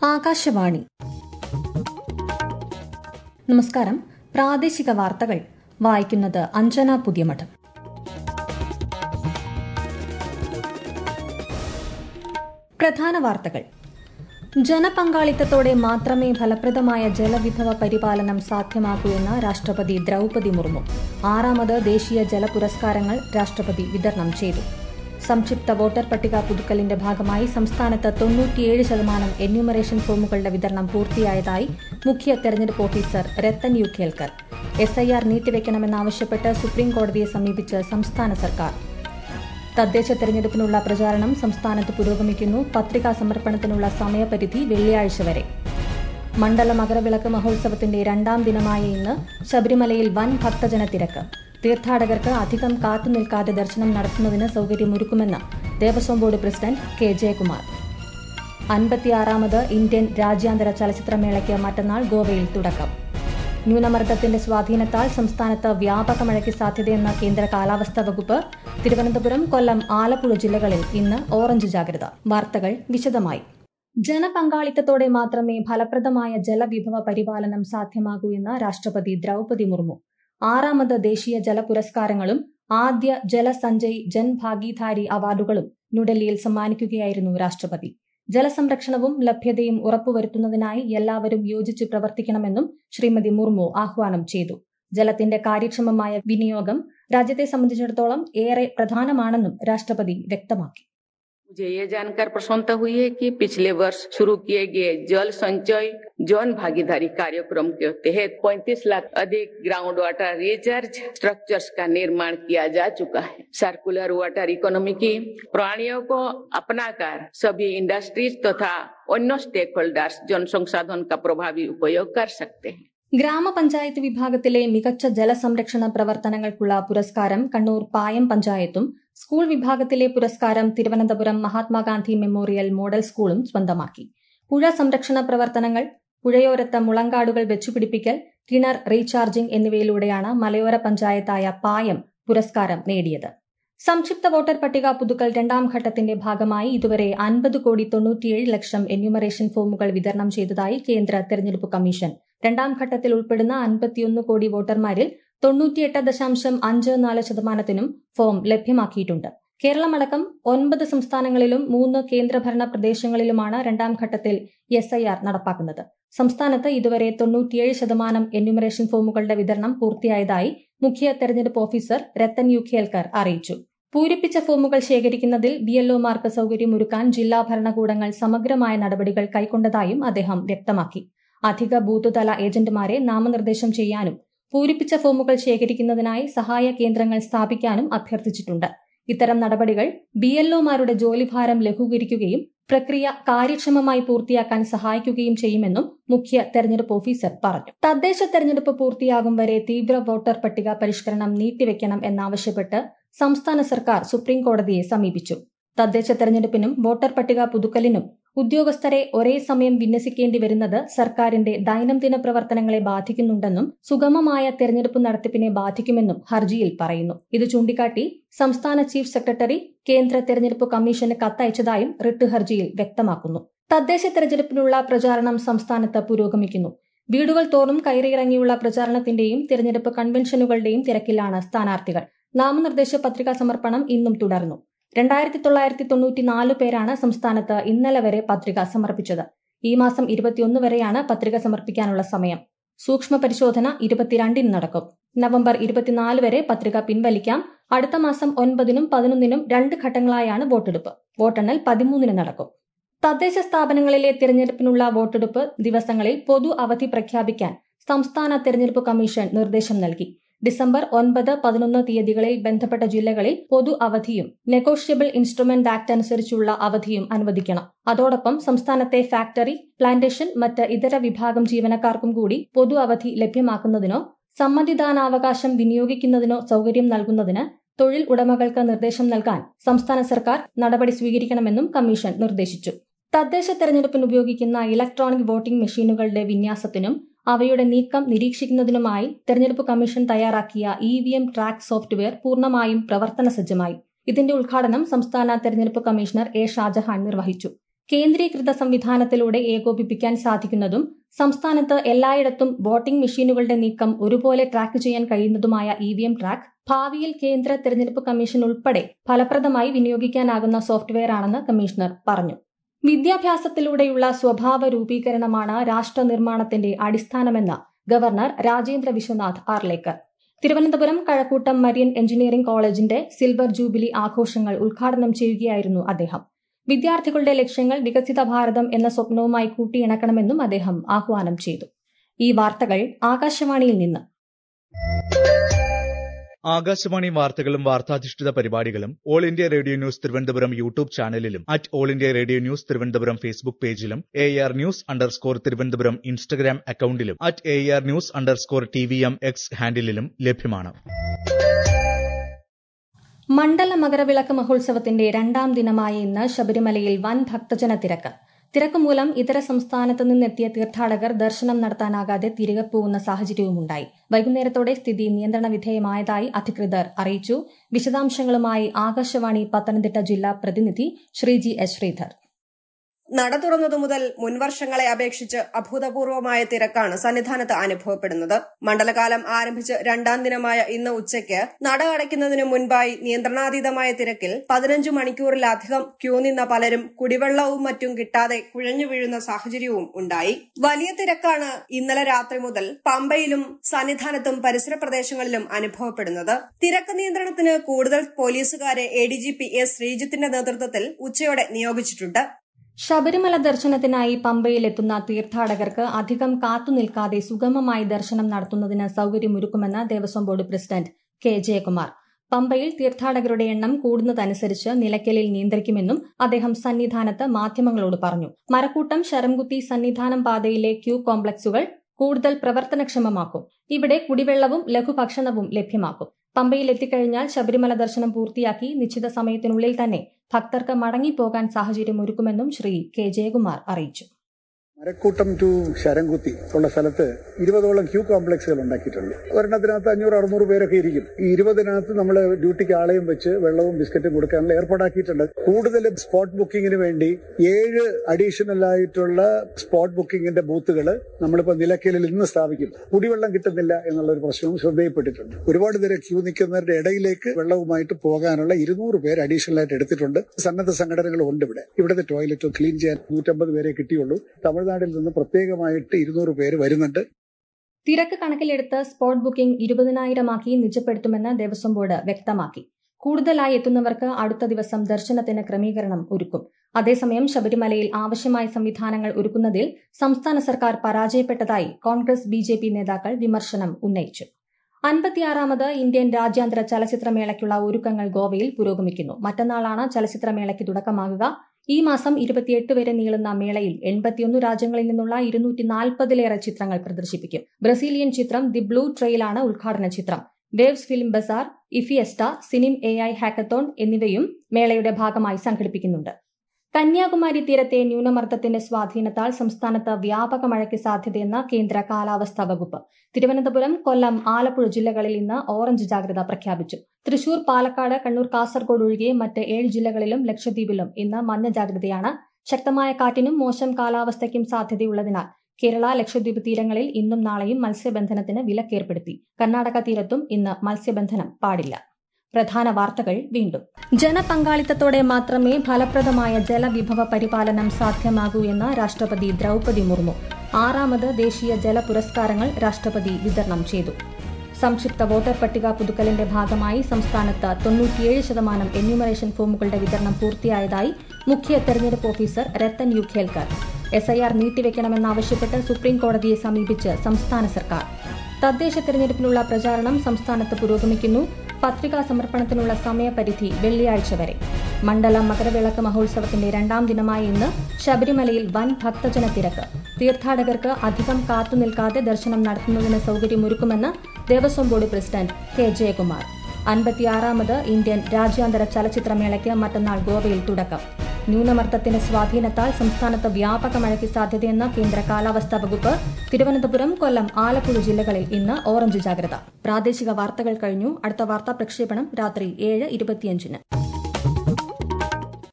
ആകാശവാണി നമസ്കാരം പ്രാദേശിക വാർത്തകൾ വായിക്കുന്നത് അഞ്ജന പുതിയമഠം പ്രധാന വാർത്തകൾ ജനപങ്കാളിത്തത്തോടെ മാത്രമേ ഫലപ്രദമായ ജലവിഭവ പരിപാലനം സാധ്യമാകൂ എന്ന് രാഷ്ട്രപതി ദ്രൌപതി മുർമു ആറാമത് ദേശീയ ജല പുരസ്കാരങ്ങൾ രാഷ്ട്രപതി വിതരണം ചെയ്തു സംക്ഷിപ്ത വോട്ടർ പട്ടിക പുതുക്കലിന്റെ ഭാഗമായി സംസ്ഥാനത്ത് തൊണ്ണൂറ്റിയേഴ് ശതമാനം എന്യൂമറേഷൻ ഫോമുകളുടെ വിതരണം പൂർത്തിയായതായി മുഖ്യ തെരഞ്ഞെടുപ്പ് officer Rathan U Kelkar SIR നീട്ടിവെക്കണമെന്നാവശ്യപ്പെട്ട് സുപ്രീംകോടതിയെ സമീപിച്ച് സംസ്ഥാന സർക്കാർ തദ്ദേശ തെരഞ്ഞെടുപ്പിനുള്ള പ്രചാരണം സംസ്ഥാനത്ത് പുരോഗമിക്കുന്നു പത്രികാ സമർപ്പണത്തിനുള്ള സമയപരിധി വെള്ളിയാഴ്ച വരെ മണ്ഡല മകരവിളക്ക് മഹോത്സവത്തിന്റെ രണ്ടാം ദിനമായ ഇന്ന് ശബരിമലയിൽ വൻ ഭക്തജന തിരക്ക് തീർത്ഥാടകർക്ക് അധികം കാത്തുനിൽക്കാതെ ദർശനം നടത്തുന്നതിന് സൌകര്യമൊരുക്കുമെന്ന് Devaswom board president K Jayakumar അൻപത്തിയാറാമത് ഇന്ത്യൻ രാജ്യാന്തര ചലച്ചിത്രമേളയ്ക്ക് മറ്റന്നാൾ ഗോവയിൽ തുടക്കം ന്യൂനമർദ്ദത്തിന്റെ സ്വാധീനത്താൽ സംസ്ഥാനത്ത് വ്യാപക മഴയ്ക്ക് സാധ്യതയെന്ന കേന്ദ്ര കാലാവസ്ഥാ വകുപ്പ് തിരുവനന്തപുരം കൊല്ലം ആലപ്പുഴ ജില്ലകളിൽ ഇന്ന് ഓറഞ്ച് ജാഗ്രത വാർത്തകൾ വിശദമായി ജനപങ്കാളിത്തത്തോടെ മാത്രമേ ഫലപ്രദമായ ജലവിഭവ പരിപാലനം സാധ്യമാകൂ എന്ന് രാഷ്ട്രപതി ദ്രൌപതി മുർമു ആറാമത് ദേശീയ ജല പുരസ്കാരങ്ങളും ആദ്യ ജലസഞ്ജയ് ജൻ ഭാഗീധാരി അവാർഡുകളും ന്യൂഡൽഹിയിൽ സമ്മാനിക്കുകയായിരുന്നു രാഷ്ട്രപതി ജലസംരക്ഷണവും ലഭ്യതയും ഉറപ്പുവരുത്തുന്നതിനായി എല്ലാവരും യോജിച്ച് പ്രവർത്തിക്കണമെന്നും ശ്രീമതി മുർമു ആഹ്വാനം ചെയ്തു ജലത്തിന്റെ കാര്യക്ഷമമായ വിനിയോഗം രാജ്യത്തെ സംബന്ധിച്ചിടത്തോളം ഏറെ പ്രധാനമാണെന്നും രാഷ്ട്രപതി വ്യക്തമാക്കി मुझे ये जानकर प्रसन्नता हुई है कि पिछले वर्ष शुरू किए गए जल संचय जन भागीदारी कार्यक्रम के तहत 35 लाख अधिक ग्राउंड वाटर रिचार्ज स्ट्रक्चर्स का निर्माण किया जा चुका है सर्कुलर वाटर इकोनॉमी की प्राणियों को अपनाकर सभी इंडस्ट्रीज तथा अन्य स्टेक होल्डर्स जन संसाधन का प्रभावी उपयोग कर सकते हैं ഗ്രാമപഞ്ചായത്ത് വിഭാഗത്തിലെ മികച്ച ജലസംരക്ഷണ പ്രവർത്തനങ്ങൾക്കുള്ള പുരസ്കാരം കണ്ണൂർ പായം പഞ്ചായത്തും സ്കൂൾ വിഭാഗത്തിലെ പുരസ്കാരം തിരുവനന്തപുരം മഹാത്മാഗാന്ധി മെമ്മോറിയൽ മോഡൽ സ്കൂളും സ്വന്തമാക്കി പുഴ സംരക്ഷണ പ്രവർത്തനങ്ങൾ പുഴയോരത്ത് മുളങ്കാടുകൾ വെച്ചുപിടിപ്പിക്കൽ കിണർ റീചാർജിംഗ് എന്നിവയിലൂടെയാണ് മലയോര പഞ്ചായത്തായ പായം പുരസ്കാരം നേടിയത് സംക്ഷിപ്ത വോട്ടർ പട്ടിക പുതുക്കൽ രണ്ടാം ഘട്ടത്തിന്റെ ഭാഗമായി ഇതുവരെ അൻപത് കോടി തൊണ്ണൂറ്റിയേഴ് ലക്ഷം എന്യൂമറേഷൻ ഫോമുകൾ വിതരണം ചെയ്തതായി കേന്ദ്ര തെരഞ്ഞെടുപ്പ് കമ്മീഷൻ രണ്ടാം ഘട്ടത്തിൽ ഉൾപ്പെടുന്ന അൻപത്തിയൊന്ന് കോടി വോട്ടർമാരിൽ തൊണ്ണൂറ്റിയെട്ട് ദശാംശം അഞ്ച് നാല് ശതമാനത്തിനും ഫോം ലഭ്യമാക്കിയിട്ടുണ്ട് കേരളമടക്കം ഒൻപത് സംസ്ഥാനങ്ങളിലും മൂന്ന് കേന്ദ്രഭരണ പ്രദേശങ്ങളിലുമാണ് രണ്ടാം ഘട്ടത്തിൽ എസ്ഐആർ നടപ്പാക്കുന്നത് സംസ്ഥാനത്ത് ഇതുവരെ തൊണ്ണൂറ്റിയേഴ് ശതമാനം എന്യൂമറേഷൻ ഫോമുകളുടെ വിതരണം പൂർത്തിയായതായി മുഖ്യ തെരഞ്ഞെടുപ്പ് ഓഫീസർ രത്തൻ യു ഖേൽക്കർ അറിയിച്ചു പൂരിപ്പിച്ച ഫോമുകൾ ശേഖരിക്കുന്നതിൽ ബിഎൽഒമാർക്ക് സൌകര്യമൊരുക്കാൻ ജില്ലാ ഭരണകൂടങ്ങൾ സമഗ്രമായ നടപടികൾ കൈക്കൊണ്ടതായും അദ്ദേഹം വ്യക്തമാക്കി അധിക ബൂത്തുതല ഏജന്റുമാരെ നാമനിർദ്ദേശം ചെയ്യാനും പൂരിപ്പിച്ച ഫോമുകൾ ശേഖരിക്കുന്നതിനായി സഹായ കേന്ദ്രങ്ങൾ സ്ഥാപിക്കാനും അഭ്യർത്ഥിച്ചിട്ടുണ്ട് ഇത്തരം നടപടികൾ ബിഎൽഒമാരുടെ ജോലിഭാരം ലഘൂകരിക്കുകയും പ്രക്രിയ കാര്യക്ഷമമായി പൂർത്തിയാക്കാൻ സഹായിക്കുകയും ചെയ്യുമെന്നും മുഖ്യ തെരഞ്ഞെടുപ്പ് ഓഫീസർ പറഞ്ഞു തദ്ദേശ തെരഞ്ഞെടുപ്പ് പൂർത്തിയാകും വരെ തീവ്ര വോട്ടർ പട്ടിക പരിഷ്കരണം നീട്ടിവെക്കണം എന്നാവശ്യപ്പെട്ട് സംസ്ഥാന സർക്കാർ സുപ്രീംകോടതിയെ സമീപിച്ചു തദ്ദേശ തെരഞ്ഞെടുപ്പിനും വോട്ടർ പട്ടിക പുതുക്കലിനും ഉദ്യോഗസ്ഥരെ ഒരേ സമയം വിന്യസിക്കേണ്ടി വരുന്നത് സർക്കാരിന്റെ ദൈനംദിന പ്രവർത്തനങ്ങളെ ബാധിക്കുന്നുണ്ടെന്നും സുഗമമായ തെരഞ്ഞെടുപ്പ് നടത്തിപ്പിനെ ബാധിക്കുമെന്നും ഹർജിയിൽ പറയുന്നു ഇത് ചൂണ്ടിക്കാട്ടി സംസ്ഥാന ചീഫ് സെക്രട്ടറി കേന്ദ്ര തെരഞ്ഞെടുപ്പ് കമ്മീഷന് കത്തയച്ചതായും റിട്ട് ഹർജിയിൽ വ്യക്തമാക്കുന്നു തദ്ദേശ തെരഞ്ഞെടുപ്പിനുള്ള പ്രചാരണം സംസ്ഥാനത്ത് പുരോഗമിക്കുന്നു വീടുകൾ തോറും കയറിയിറങ്ങിയുള്ള പ്രചാരണത്തിന്റെയും തെരഞ്ഞെടുപ്പ് കൺവെൻഷനുകളുടെയും തിരക്കിലാണ് സ്ഥാനാർത്ഥികൾ നാമനിർദ്ദേശ പത്രികാ സമർപ്പണം ഇന്നും തുടർന്നു രണ്ടായിരത്തി തൊള്ളായിരത്തി തൊണ്ണൂറ്റിനാല് പേരാണ് സംസ്ഥാനത്ത് ഇന്നലെ വരെ പത്രിക സമർപ്പിച്ചത് ഈ മാസം ഇരുപത്തിയൊന്ന് വരെയാണ് പത്രിക സമർപ്പിക്കാനുള്ള സമയം സൂക്ഷ്മ പരിശോധന ഇരുപത്തിരണ്ടിന് നടക്കും നവംബർ ഇരുപത്തിനാല് വരെ പത്രിക പിൻവലിക്കാം അടുത്ത മാസം ഒൻപതിനും പതിനൊന്നിനും രണ്ട് ഘട്ടങ്ങളായാണ് വോട്ടെടുപ്പ് വോട്ടെണ്ണൽ പതിമൂന്നിന് നടക്കും തദ്ദേശ സ്ഥാപനങ്ങളിലെ തിരഞ്ഞെടുപ്പിനുള്ള വോട്ടെടുപ്പ് ദിവസങ്ങളിൽ പൊതു അവധി പ്രഖ്യാപിക്കാൻ സംസ്ഥാന തെരഞ്ഞെടുപ്പ് കമ്മീഷൻ നിർദ്ദേശം നൽകി ഡിസംബർ ഒൻപത് പതിനൊന്ന് തീയതികളിൽ ബന്ധപ്പെട്ട ജില്ലകളിൽ പൊതു അവധിയും നെഗോഷ്യബിൾ ഇൻസ്ട്രുമെന്റ് ആക്ട് അനുസരിച്ചുള്ള അവധിയും അനുവദിക്കണം അതോടൊപ്പം സംസ്ഥാനത്തെ ഫാക്ടറി പ്ലാന്റേഷൻ മറ്റ് ഇതര വിഭാഗം ജീവനക്കാർക്കും കൂടി പൊതു അവധി ലഭ്യമാക്കുന്നതിനോ സമ്മതിദാനാവകാശം വിനിയോഗിക്കുന്നതിനോ സൌകര്യം നൽകുന്നതിന് തൊഴിൽ ഉടമകൾക്ക് നിർദ്ദേശം നൽകാൻ സംസ്ഥാന സർക്കാർ നടപടി സ്വീകരിക്കണമെന്നും കമ്മീഷൻ നിർദ്ദേശിച്ചു തദ്ദേശ തെരഞ്ഞെടുപ്പിന് ഉപയോഗിക്കുന്ന ഇലക്ട്രോണിക് വോട്ടിംഗ് മെഷീനുകളുടെ വിന്യാസത്തിനും അവയുടെ നീക്കം നിരീക്ഷിക്കുന്നതിനുമായി തെരഞ്ഞെടുപ്പ് കമ്മീഷൻ തയ്യാറാക്കിയ E V M track software പൂർണ്ണമായും പ്രവർത്തന സജ്ജമായി ഇതിന്റെ ഉദ്ഘാടനം സംസ്ഥാന തെരഞ്ഞെടുപ്പ് കമ്മീഷണർ എ ഷാജഹാൻ നിർവഹിച്ചു കേന്ദ്രീകൃത സംവിധാനത്തിലൂടെ ഏകോപിപ്പിക്കാൻ സാധിക്കുന്നതും സംസ്ഥാനത്ത് എല്ലായിടത്തും വോട്ടിംഗ് മെഷീനുകളുടെ നീക്കം ഒരുപോലെ ട്രാക്ക് ചെയ്യാൻ കഴിയുന്നതുമായ ഇ വി എം ട്രാക്ക് ഭാവിയിൽ കേന്ദ്ര തെരഞ്ഞെടുപ്പ് കമ്മീഷൻ ഉൾപ്പെടെ ഫലപ്രദമായി വിനിയോഗിക്കാനാകുന്ന സോഫ്റ്റ്വെയറാണെന്ന് കമ്മീഷണർ പറഞ്ഞു വിദ്യാഭ്യാസത്തിലൂടെയുള്ള സ്വഭാവ രൂപീകരണമാണ് രാഷ്ട്ര നിർമ്മാണത്തിന്റെ അടിസ്ഥാനമെന്ന് ഗവർണർ രാജേന്ദ്ര വിശ്വനാഥ് ആർലേക്കർ തിരുവനന്തപുരം കഴക്കൂട്ടം മരിയൻ എഞ്ചിനീയറിംഗ് കോളേജിന്റെ സിൽവർ ജൂബിലി ആഘോഷങ്ങൾ ഉദ്ഘാടനം ചെയ്യുകയായിരുന്നു അദ്ദേഹം വിദ്യാർത്ഥികളുടെ ലക്ഷ്യങ്ങൾ വികസിത ഭാരതം എന്ന സ്വപ്നവുമായി കൂട്ടിയിണക്കണമെന്നും അദ്ദേഹം ആഹ്വാനം ചെയ്തു ഈ വാർത്തകൾ ആകാശവാണിയിൽ നിന്ന് ആകാശവാണി വാർത്തകളും വാർത്താധിഷ്ഠിത പരിപാടികളും all India radio news Thiruvananthapuram YouTube ചാനലിലും at all India radio news Thiruvananthapuram Facebook പേജിലും A R news underscore Thiruvananthapuram Instagram അക്കൌണ്ടിലും at A R news underscore T V M X ഹാൻഡിലും ലഭ്യമാണ് മണ്ഡല മകരവിളക്ക് മഹോത്സവത്തിന്റെ രണ്ടാം ദിനമായ ഇന്ന് ശബരിമലയിൽ വൻ ഭക്തജന തിരക്ക് തിരക്ക് മൂലം ഇതര സംസ്ഥാനത്ത് നിന്നെത്തിയ തീർത്ഥാടകർ ദർശനം നടത്താനാകാതെ തിരികെ പോകുന്ന സാഹചര്യവുമുണ്ടായി വൈകുന്നേരത്തോടെ സ്ഥിതി നിയന്ത്രണ വിധേയമായതായി അധികൃതർ അറിയിച്ചു വിശദാംശങ്ങളുമായി ആകാശവാണി പത്തനംതിട്ട ജില്ലാ പ്രതിനിധി ശ്രീജി എസ് ശ്രീധർ നട തുറന്നതു മുതൽ മുൻവർഷങ്ങളെ അപേക്ഷിച്ച് അഭൂതപൂർവമായ തിരക്കാണ് സന്നിധാനത്ത് അനുഭവപ്പെടുന്നത് മണ്ഡലകാലം ആരംഭിച്ച് രണ്ടാം ദിനമായ ഇന്ന് ഉച്ചയ്ക്ക് നട അടയ്ക്കുന്നതിന് മുൻപായി നിയന്ത്രണാതീതമായ തിരക്കിൽ പതിനഞ്ചു മണിക്കൂറിലധികം ക്യൂ നിന്ന പലരും കുടിവെള്ളവും മറ്റും കിട്ടാതെ കുഴഞ്ഞു വീഴുന്ന സാഹചര്യവും ഉണ്ടായി വലിയ തിരക്കാണ് ഇന്നലെ രാത്രി മുതൽ പമ്പയിലും സന്നിധാനത്തും പരിസര പ്രദേശങ്ങളിലും അനുഭവപ്പെടുന്നത് തിരക്ക് നിയന്ത്രണത്തിന് കൂടുതൽ പോലീസുകാരെ A D G P S ശ്രീജിത്തിന്റെ നേതൃത്വത്തിൽ ഉച്ചയോടെ നിയോഗിച്ചിട്ടുണ്ട് ശബരിമല ദർശനത്തിനായി പമ്പയിലെത്തുന്ന തീർത്ഥാടകർക്ക് അധികം കാത്തുനിൽക്കാതെ സുഗമമായി ദർശനം നടത്തുന്നതിന് സൌകര്യമൊരുക്കുമെന്ന് Devaswom board president K Jayakumar പമ്പയിൽ തീർത്ഥാടകരുടെ എണ്ണം കൂടുന്നതനുസരിച്ച് നിലയ്ക്കലിൽ നിയന്ത്രിക്കുമെന്നും അദ്ദേഹം സന്നിധാനത്ത് മാധ്യമങ്ങളോട് പറഞ്ഞു മരക്കൂട്ടം ശരംകുത്തി സന്നിധാനം പാതയിലെ ക്യൂ കോംപ്ലക്സുകൾ കൂടുതൽ പ്രവർത്തനക്ഷമമാക്കും ഇവിടെ കുടിവെള്ളവും ലഘുഭക്ഷണവും ലഭ്യമാക്കും പമ്പയിൽ എത്തിക്കഴിഞ്ഞാൽ ശബരിമല ദർശനം പൂർത്തിയാക്കി നിശ്ചിത സമയത്തിനുള്ളിൽ തന്നെ ഭക്തർക്ക് മടങ്ങിപ്പോകാൻ സാഹചര്യമൊരുക്കുമെന്നും ശ്രീ കെ ജയകുമാർ അറിയിച്ചു മരക്കൂട്ടം ടു ശരംകുത്തി ഉള്ള സ്ഥലത്ത് ഇരുപതോളം ക്യൂ കോംപ്ലക്സുകൾ ഉണ്ടാക്കിയിട്ടുണ്ട് ഒരെണ്ണത്തിനകത്ത് അഞ്ഞൂറ് അറുന്നൂറ് പേരൊക്കെ ഇരിക്കും ഈ ഇരുപതിനകത്ത് നമ്മൾ ഡ്യൂട്ടിക്ക് ആളെയും വെച്ച് വെള്ളവും ബിസ്ക്കറ്റും കൊടുക്കാനുള്ള ഏർപ്പാടാക്കിയിട്ടുണ്ട് കൂടുതൽ സ്പോട്ട് ബുക്കിങ്ങിന് വേണ്ടി ഏഴ് അഡീഷണൽ ആയിട്ടുള്ള സ്പോട്ട് ബുക്കിങ്ങിന്റെ ബൂത്തുകൾ നമ്മളിപ്പോൾ നിലയ്ക്കലിൽ ഇന്ന് സ്ഥാപിക്കും കുടിവെള്ളം കിട്ടുന്നില്ല എന്നുള്ള ഒരു പ്രശ്നവും ശ്രദ്ധയിൽപ്പെട്ടിട്ടുണ്ട് ഒരുപാട് പേര് ക്യൂ നിൽക്കുന്നവരുടെ ഇടയിലേക്ക് വെള്ളവുമായിട്ട് പോകാനുള്ള ഇരുന്നൂറ് പേര് അഡീഷണൽ ആയിട്ട് എടുത്തിട്ടുണ്ട് സന്നദ്ധ സംഘടനകളും ഉണ്ട് ഇവിടെ ഇവിടുത്തെ ടോയ്ലറ്റ് ക്ലീൻ ചെയ്യാൻ നൂറ്റമ്പത് പേരെ കിട്ടിയുള്ളൂ തമിഴ്നാട്ടിൽ നിന്ന് പ്രത്യേകമായിട്ട് ഇരുന്നൂറ് പേര് വരുന്നുണ്ട് തിരക്ക് കണക്കിലെടുത്ത് സ്പോട്ട് ബുക്കിംഗ് ഇരുപതിനായിരമാക്കി നിജപ്പെടുത്തുമെന്ന് ദേവസ്വം ബോർഡ് വ്യക്തമാക്കി കൂടുതലായി എത്തുന്നവർക്ക് അടുത്ത ദിവസം ദർശനത്തിന് ക്രമീകരണം ഒരുക്കും അതേസമയം ശബരിമലയിൽ ആവശ്യമായ സംവിധാനങ്ങൾ ഒരുക്കുന്നതിൽ സംസ്ഥാന സർക്കാർ പരാജയപ്പെട്ടതായി കോൺഗ്രസ് ബി ജെ പി നേതാക്കൾ വിമർശനം ഉന്നയിച്ചു അൻപത്തിയാറാമത് ഇന്ത്യൻ രാജ്യാന്തര ചലച്ചിത്രമേളയ്ക്കുള്ള ഒരുക്കങ്ങൾ ഗോവയിൽ പുരോഗമിക്കുന്നു മറ്റന്നാളാണ് ചലച്ചിത്രമേളയ്ക്ക് തുടക്കമാകുക ഈ മാസം ഇരുപത്തിയെട്ട് വരെ നീളുന്ന മേളയിൽ എൺപത്തിയൊന്ന് രാജ്യങ്ങളിൽ നിന്നുള്ള ഇരുന്നൂറ്റി നാൽപ്പതിലേറെ ചിത്രങ്ങൾ പ്രദർശിപ്പിക്കും ബ്രസീലിയൻ ചിത്രം ദി ബ്ലൂ ട്രെയിലാണ് ഉദ്ഘാടന ചിത്രം വേവ്സ് ഫിലിം ബസാർ ഇഫിയസ്റ്റ സിനിം എ ഐ ഹാക്കത്തോൺ എന്നിവയും മേളയുടെ ഭാഗമായി സംഘടിപ്പിക്കുന്നുണ്ട് കന്യാകുമാരി തീരത്തെ ന്യൂനമർദ്ദത്തിന്റെ സ്വാധീനത്താൽ സംസ്ഥാനത്ത് വ്യാപക മഴയ്ക്ക് സാധ്യതയെന്ന് കേന്ദ്ര കാലാവസ്ഥാ വകുപ്പ് തിരുവനന്തപുരം കൊല്ലം ആലപ്പുഴ ജില്ലകളിൽ ഇന്ന് ഓറഞ്ച് ജാഗ്രത പ്രഖ്യാപിച്ചു തൃശൂർ പാലക്കാട് കണ്ണൂർ കാസർഗോഡ് ഒഴികെ മറ്റ് ഏഴ് ജില്ലകളിലും ലക്ഷദ്വീപിലും ഇന്ന് മഞ്ഞ ജാഗ്രതയാണ് ശക്തമായ കാറ്റിനും മോശം കാലാവസ്ഥയ്ക്കും സാധ്യതയുള്ളതിനാൽ കേരള ലക്ഷദ്വീപ് തീരങ്ങളിൽ ഇന്നും നാളെയും മത്സ്യബന്ധനത്തിന് വിലക്കേർപ്പെടുത്തി കർണാടക തീരത്തും ഇന്ന് മത്സ്യബന്ധനം പാടില്ല പ്രധാന വാർത്തകൾ വീണ്ടും ജനപങ്കാളിത്തത്തോടെ മാത്രമേ ഫലപ്രദമായ ജലവിഭവ പരിപാലനം സാധ്യമാകൂ എന്ന് രാഷ്ട്രപതി ദ്രൌപതി മുർമു ആറാമത് ദേശീയ ജല പുരസ്കാരങ്ങൾ രാഷ്ട്രപതി വിതരണം ചെയ്തു സംക്ഷിപ്ത വോട്ടർ പട്ടിക പുതുക്കലിന്റെ ഭാഗമായി സംസ്ഥാനത്ത് തൊണ്ണൂറ്റിയേഴ് ശതമാനം എന്യൂമറേഷൻ ഫോമുകളുടെ വിതരണം പൂർത്തിയായതായി മുഖ്യ തെരഞ്ഞെടുപ്പ് officer Rathan U Kelkar SIR നീട്ടിവെക്കണമെന്നാവശ്യപ്പെട്ട് സുപ്രീം കോടതിയെ സമീപിച്ച് സംസ്ഥാന സർക്കാർ തദ്ദേശ തെരഞ്ഞെടുപ്പിനുള്ള പ്രചാരണം സംസ്ഥാനത്ത് പുരോഗമിക്കുന്നു പത്രികാ സമർപ്പണത്തിനുള്ള സമയപരിധി വെള്ളിയാഴ്ച വരെ മണ്ഡല മകരവിളക്ക് മഹോത്സവത്തിന്റെ രണ്ടാം ദിനമായ ഇന്ന് ശബരിമലയിൽ വൻ ഭക്തജന തിരക്ക് തീർത്ഥാടകർക്ക് അധികം കാത്തുനിൽക്കാതെ ദർശനം നടത്തുന്നതിന് സൌകര്യമൊരുക്കുമെന്ന് Devaswom board president K Jayakumar അൻപത്തിയാറാമത് ഇന്ത്യൻ രാജ്യാന്തര ചലച്ചിത്രമേളയ്ക്ക് മറ്റന്നാൾ ഗോവയിൽ തുടക്കം ന്യൂനമർദ്ദത്തിന്റെ സ്വാധീനത്താൽ സംസ്ഥാനത്ത് വ്യാപക മഴയ്ക്ക് സാധ്യതയെന്ന് കേന്ദ്ര കാലാവസ്ഥാ വകുപ്പ് തിരുവനന്തപുരം കൊല്ലം ആലപ്പുഴ ജില്ലകളിൽ ഇന്ന് ഓറഞ്ച് ജാഗ്രത പ്രാദേശിക വാർത്തകൾ കഴിഞ്ഞു അടുത്ത വാർത്താ പ്രക്ഷേപണം രാത്രി ഏഴ് ഇരുപത്തിയഞ്ചിന്